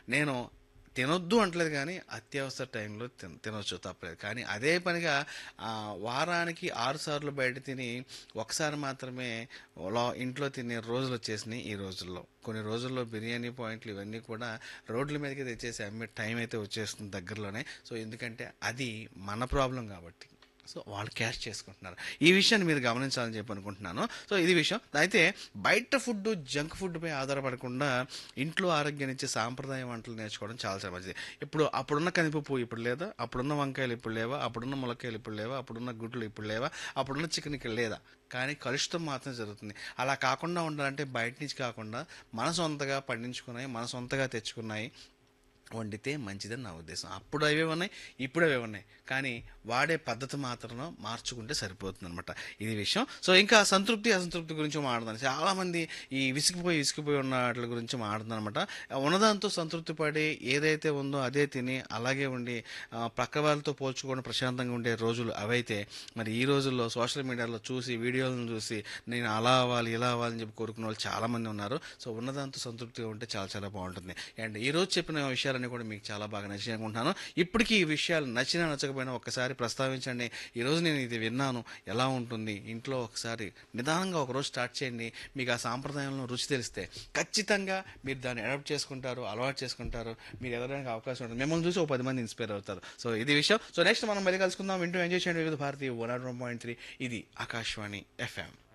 నేను తినొద్దు అంటలేదు కానీ అత్యవసర టైంలో తిన తినొచ్చు తప్పలేదు కానీ అదే పనిగా ఆ, వారానికి ఆరు సార్లు బయట తిని ఒకసారి మాత్రమే లో ఇంట్లో తినే రోజులు వచ్చేసినాయి ఈ రోజుల్లో కొన్ని రోజుల్లో బిర్యానీ పాయింట్లు ఇవన్నీ కూడా రోడ్ల మీదకి తెచ్చేసి అమ్మే టైం అయితే వచ్చేస్తుంది దగ్గరలోనే సో ఎందుకంటే అది మన ప్రాబ్లం కాబట్టి సో వాళ్ళు క్యాష్ చేసుకుంటున్నారు ఈ విషయాన్ని మీరు గమనించాలని చెప్పి అనుకుంటున్నాను సో ఇది విషయం అయితే బయట ఫుడ్ జంక్ ఫుడ్పై ఆధారపడకుండా ఇంట్లో ఆరోగ్యాన్ని ఇచ్చే సాంప్రదాయ వంటలు నేర్చుకోవడం చాలా చాలా మంచిది ఇప్పుడు అప్పుడున్న కందిపప్పు ఇప్పుడు లేదా అప్పుడున్న వంకాయలు ఇప్పుడు లేవా అప్పుడున్న ములక్కాయలు ఇప్పుడు లేవా అప్పుడున్న గుడ్లు ఇప్పుడు లేవా అప్పుడున్న చికెన్ ఇక్కడ లేదా కానీ కలుషితం మాత్రం జరుగుతుంది అలా కాకుండా ఉండాలంటే బయట నుంచి కాకుండా మన సొంతగా పండించుకున్నాయి మన సొంతగా తెచ్చుకున్నాయి వండితే మంచిదని నా ఉద్దేశం అప్పుడు అవే ఉన్నాయి ఇప్పుడు అవే ఉన్నాయి కానీ వాడే పద్ధతి మాత్రం మార్చుకుంటే సరిపోతుంది అనమాట ఇది విషయం సో ఇంకా సంతృప్తి అసంతృప్తి గురించి మాట్లాడదాం చాలా మంది ఈ విసిగిపోయి విసిగిపోయి ఉన్న వాటి గురించి మాట్లాడుతుంది అనమాట ఉన్నదాంతో సంతృప్తి పడి ఏదైతే ఉందో అదే తిని అలాగే ఉండి ఆ, ప్రక్క వాళ్ళతో పోల్చుకొని ప్రశాంతంగా ఉండే రోజులు అవైతే మరి ఈ రోజుల్లో సోషల్ మీడియాలో చూసి వీడియోలను చూసి నేను అలా అవ్వాలి ఇలా అవ్వాలని చెప్పి కోరుకునే వాళ్ళు చాలా మంది ఉన్నారు సో ఉన్నదాంతో సంతృప్తిగా ఉంటే చాలా చాలా బాగుంటుంది అండ్ ఈ రోజు చెప్పిన విషయాలన్నీ కూడా మీకు చాలా బాగా నచ్చాయి అనుకుంటున్నాను ఇప్పటికీ ఈ విషయాలు నచ్చినా నచ్చకపోయినా ఒక్కసారి ప్రస్తావించండి ఈ రోజు నేను ఇది విన్నాను ఎలా ఉంటుంది ఇంట్లో ఒకసారి నిదానంగా ఒక రోజు స్టార్ట్ చేయండి మీకు ఆ సాంప్రదాయంలో రుచి తెలిస్తే ఖచ్చితంగా మీరు దాన్ని అడాప్ట్ చేసుకుంటారు అలవాటు చేసుకుంటారు మీరు ఎదగడానికి అవకాశం ఉంటుంది మిమ్మల్ని చూసి ఒక పది మంది ఇన్స్పైర్ అవుతారు సో ఇది విషయం సో నెక్స్ట్ మనం మళ్ళీ కలుసుకుందాం వింటూ ఎంజాయ్ చేయండి Vividh Bharati one nought one point three ఇది ఆకాశవాణి ఎఫ్ఎం